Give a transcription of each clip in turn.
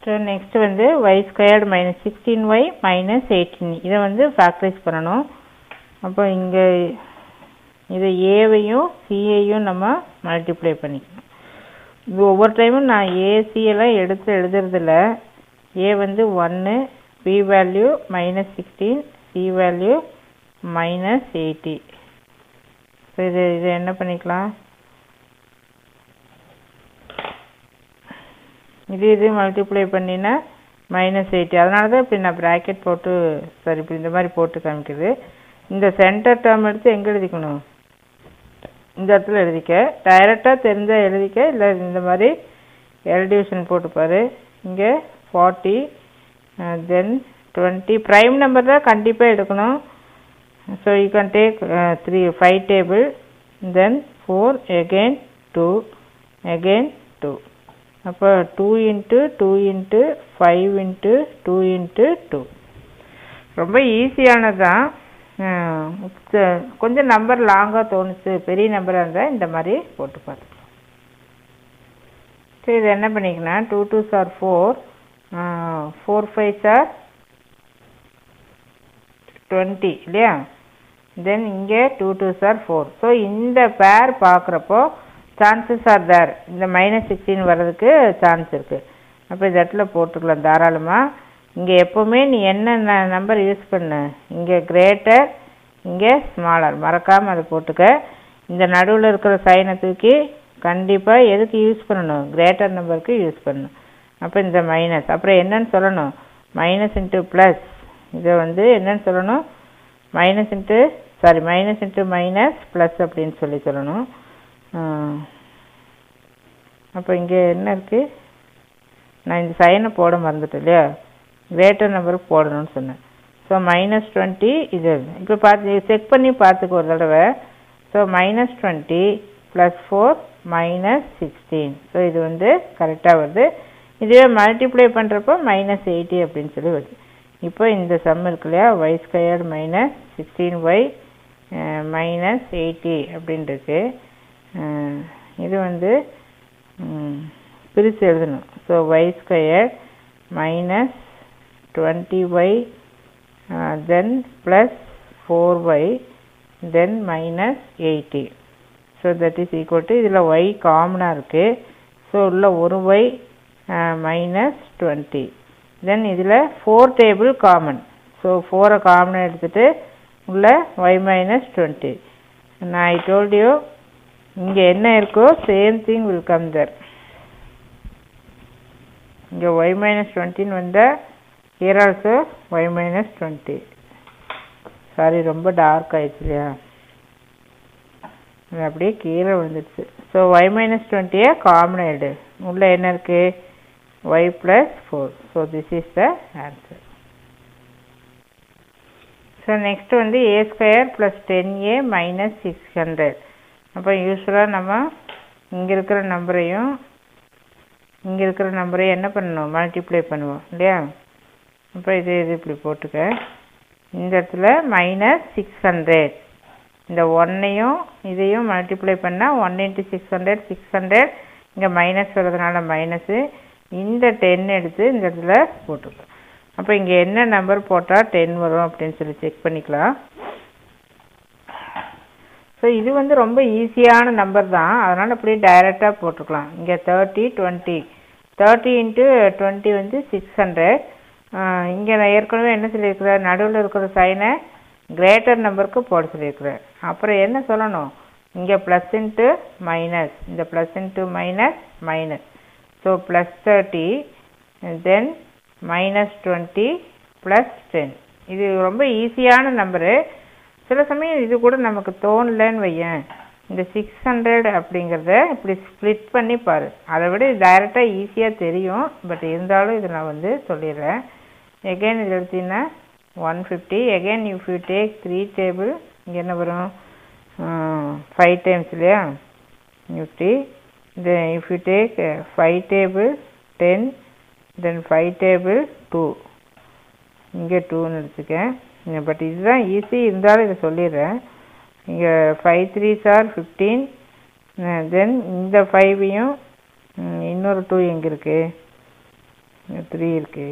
so next வந்து Y squared minus sixteen Y minus eighteen இதை வந்து ஃபேக்டரைஸ் பண்ணணும் அப்போ இங்கே இதை ஏவையும் சிஏயும் நம்ம மல்டிப்ளை பண்ணிக்கணும் இது ஒவ்வொரு டைமும் நான் ஏசி எல்லாம் எடுத்து எழுதுறதில்ல ஏ வந்து ஒன்று B value minus sixteen C value minus eighty so இது இது என்ன பண்ணிக்கலாம் இது இது மல்டிப்ளை பண்ணினா மைனஸ் எயிட்டி அதனால தான் இப்படி நான் ப்ராக்கெட் போட்டு சரி இப்படி இந்த மாதிரி போட்டு காமிக்குது இந்த சென்டர் டேர்ம் எடுத்து எங்கே எழுதிக்கணும் இந்த இடத்துல எழுதிக்க டைரெக்டாக தெரிஞ்சால் எழுதிக்க இல்லை இந்த மாதிரி எல் டிவிஷன் போட்டுப்பாரு இங்கே forty then twenty prime number தான் கண்டிப்பாக எடுக்கணும் so you can take three five table then four again two again two அப்போ two into two into five into two into two ரொம்ப ஈஸியானது தான் கொஞ்சம் நம்பர் லாங்காக தோணுச்சு பெரிய நம்பராக இருந்தால் இந்த மாதிரி போட்டு பார்த்துக்கலாம் சரி இது என்ன பண்ணிக்கலாம் two two are four four five are twenty இல்லையா தென் இங்கே two two are four so இந்த பேர் பார்க்குறப்போ சான்சஸ் ஆர் தேர் இந்த மைனஸ் சிக்ஸ்டீன் வர்றதுக்கு சான்ஸ் இருக்குது அப்போ இந்த இடத்துல போட்டுக்கலாம் தாராளமாக இங்கே எப்போவுமே நீ என்ன நம்பர் யூஸ் பண்ணு இங்கே கிரேட்டர் இங்கே ஸ்மாலர் மறக்காமல் அதை போட்டுக்க இந்த நடுவில் இருக்கிற சைனை தூக்கி கண்டிப்பாக எதுக்கு யூஸ் பண்ணணும் கிரேட்டர் நம்பருக்கு யூஸ் பண்ணணும் அப்போ இந்த மைனஸ் அப்புறம் என்னன்னு சொல்லணும் மைனஸ் இன்ட்டு ப்ளஸ் இதை வந்து என்னன்னு சொல்லணும் minus into sorry minus into minus plus அப்படின்னு சொல்லி சொல்லணும் அப்போ இங்கே என்ன இருக்குது நான் இந்த சைனை போட மறந்துட்டேன் இல்லையா கிரேட்டர் நம்பருக்கு போடணும்னு சொன்னேன் ஸோ மைனஸ் டுவெண்ட்டி இது இப்போ பார்த்து செக் பண்ணி பார்த்துக்க ஒரு தடவை so minus twenty plus four minus sixteen so இது வந்து கரெக்டாக வருது இதுவே மல்டிப்ளை பண்ணுறப்போ மைனஸ் எயிட்டி அப்படின்னு சொல்லி வருது இப்போ இந்த சம் இருக்கு இல்லையா Y squared minus sixteen Y minus eighty அப்படின்ட்டு இது வந்து பிரித்து எழுதணும் so Y square minus twenty Y then plus four Y then minus eighty so that is equal to இதில் ஒய் காமனாக இருக்குது ஸோ உள்ள ஒரு ஒய் மைனஸ் டுவெண்ட்டி தென் இதில் ஃபோர் டேபிள் காமன் ஸோ ஃபோரை காமனாக எடுத்துகிட்டு உள்ள ஒய் மைனஸ் டுவெண்ட்டி நான் ஐ டோல்ட் யூ இங்கே என்ன இருக்கோ same thing will come there இங்கே ஒய் மைனஸ் டுவெண்ட்டின்னு வந்தால் here also Y minus twenty sorry ரொம்ப டார்க் ஆயிடுச்சு இல்லையா அது அப்படியே கீழே விழுந்துடுச்சு ஸோ ஒய் மைனஸ் டுவெண்ட்டியை காமன் எடு உள்ளே என்ன இருக்குது Y plus four so this is the answer so next வந்து A square plus ten A minus six hundred அப்போ யூஸ்வலாக நம்ம இங்கே இருக்கிற நம்பரையும் இங்கே இருக்கிற நம்பரையும் என்ன பண்ணணும் மல்டிப்ளை பண்ணுவோம் இல்லையா அப்போ இது இது இப்படி போட்டுக்க இந்த இடத்துல மைனஸ் சிக்ஸ் ஹண்ட்ரட் இந்த ஒன்னையும் இதையும் மல்டிப்ளை பண்ணால் one into six hundred six hundred இங்கே மைனஸ் வர்றதுனால மைனஸு இந்த டென் எடுத்து இந்த இடத்துல போட்டுக்கலாம் அப்போ இங்கே என்ன நம்பர் போட்டால் டென் வரும் அப்படின்னு சொல்லி செக் பண்ணிக்கலாம் ஸோ இது வந்து ரொம்ப ஈஸியான நம்பர் தான் அதனால் அப்படியே டைரெக்டாக போட்டுக்கலாம் இங்கே thirty twenty thirty into twenty வந்து சிக்ஸ் ஹண்ட்ரட் இங்கே நான் ஏற்கனவே என்ன சொல்லியிருக்கிறேன் நடுவில் இருக்கிற சைனை கிரேட்டர் நம்பருக்கு போட சொல்லியிருக்கிறேன் அப்புறம் என்ன சொல்லணும் இங்கே ப்ளஸ் இன்ட்டு மைனஸ் இந்த plus into minus minus so plus thirty then minus twenty plus ten இது ரொம்ப ஈஸியான நம்பரு சில சமயம் இது கூட நமக்கு தோணலன்னு வையேன் இந்த சிக்ஸ் ஹண்ட்ரட் அப்படிங்கிறத இப்படி ஸ்ப்ளிட் பண்ணி பாரு அதை விட இது டைரெக்டாக ஈஸியாக தெரியும் பட் இருந்தாலும் இதை நான் வந்து சொல்லிடுறேன் எகெயின் இது எடுத்தீங்கன்னா one fifty again if you take three table இங்கே என்ன வரும் ஃபைவ் டைம்ஸ் இல்லையா fifty then if you take uh, 5 table 10 then 5 table 2 இங்கே டூன்னு எடுத்துக்கேன் பட் இதுதான் ஈஸி இருந்தாலும் இதை சொல்லிடுறேன் இங்கே five three are fifteen then இந்த ஃபைவையும் இன்னொரு டூ எங்கே இருக்குது த்ரீ இருக்கு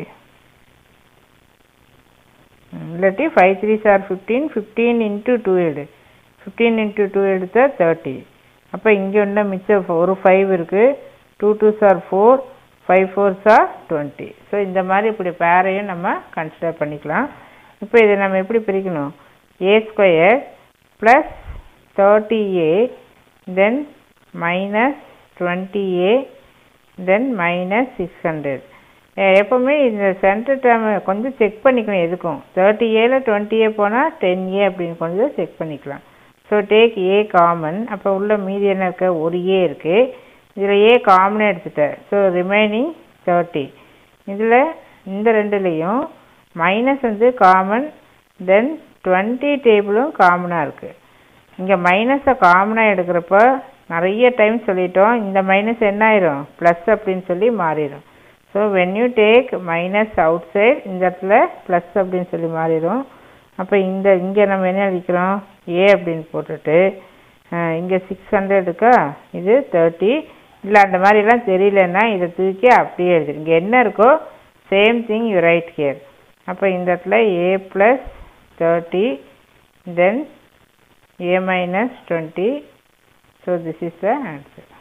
இல்லாட்டி five three are fifteen fifteen into two எடு ஃபிஃப்டீன் இன்ட்டு டூ எடுத்தா தேர்ட்டி அப்போ இங்கே ஒன்று மிச்சம் ஒரு ஃபைவ் இருக்குது two two are four five four are twenty so இந்த மாதிரி இப்படி பேரையும் நம்ம கன்சிடர் பண்ணிக்கலாம் இப்போ இதை நம்ம எப்படி பிரிக்கணும் A square plus thirty A then minus twenty A then minus six hundred எப்போவுமே இந்த சென்டர் டேர்ம் கொஞ்சம் செக் பண்ணிக்கணும் எதுக்கும் தேர்ட்டி ஏல டுவெண்ட்டி ஏ போனால் டென் ஏ அப்படின்னு கொஞ்சம் செக் பண்ணிக்கலாம் ஸோ டேக் ஏ காமன் அப்போ உள்ள மீதி என்ன இருக்க ஒரு ஏ இருக்குது இதில் ஏ காமனே எடுத்துட்டேன் ஸோ ரிமைனிங் தேர்ட்டி இதில் இந்த ரெண்டுலேயும் மைனஸ் வந்து காமன் தென் டுவெண்ட்டி டேபிளும் காமனாக இருக்குது இங்கே மைனஸை காமனாக எடுக்கிறப்ப நிறைய டைம் சொல்லிட்டோம் இந்த மைனஸ் என்ன ஆயிரும் ப்ளஸ் அப்படின்னு சொல்லி மாறிடும் so when you take minus outside இந்த இடத்துல ப்ளஸ் அப்படின்னு சொல்லி மாறிடும் அப்போ இந்த இங்கே நம்ம என்ன எழுதிக்கிறோம் ஏ அப்படின்னு போட்டுட்டு இங்கே சிக்ஸ் ஹண்ட்ரட் இருக்கா இது தேர்ட்டி இல்லை அந்த மாதிரிலாம் தெரியலன்னா இதை தூக்கி அப்படியே எழுதிரு இங்கே என்ன இருக்கோ same thing you write here அப்போ இந்த இடத்துல A plus thirty then a minus 20 so this is the answer